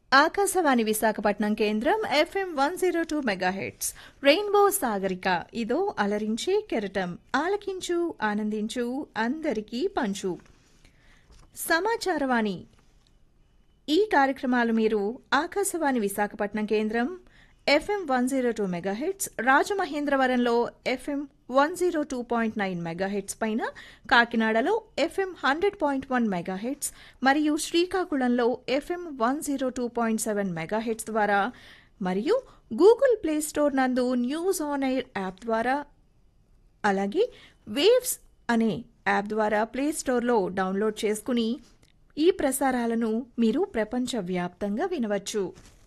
ఆకాశవాణి విశాఖపట్నం కేంద్రం FM one zero two megahertz rainbow Sagarika ఇదో అలరించే కెరటం ఆలకించు ఆనందించు అందరికీ పంచు సమాచారవాణి ఈ కార్యక్రమాలు మీరు ఆకాశవాణి విశాఖపట్నం కేంద్రం FM one zero two megahertz రాజమహేంద్రవరంలో FM one zero two point nine megahertz పైన కాకినాడలో FM hundred point one megahertz మరియు శ్రీకాకుళంలో FM one zero two point seven megahertz ద్వారా మరియు గూగుల్ ప్లే స్టోర్ నందు న్యూస్ ఆన్ ఎయిర్ యాప్ ద్వారా అలాగే వేవ్స్ అనే యాప్ ద్వారా ప్లే స్టోర్లో డౌన్లోడ్ చేసుకుని ఈ ప్రసారాలను మీరు ప్రపంచవ్యాప్తంగా వినవచ్చు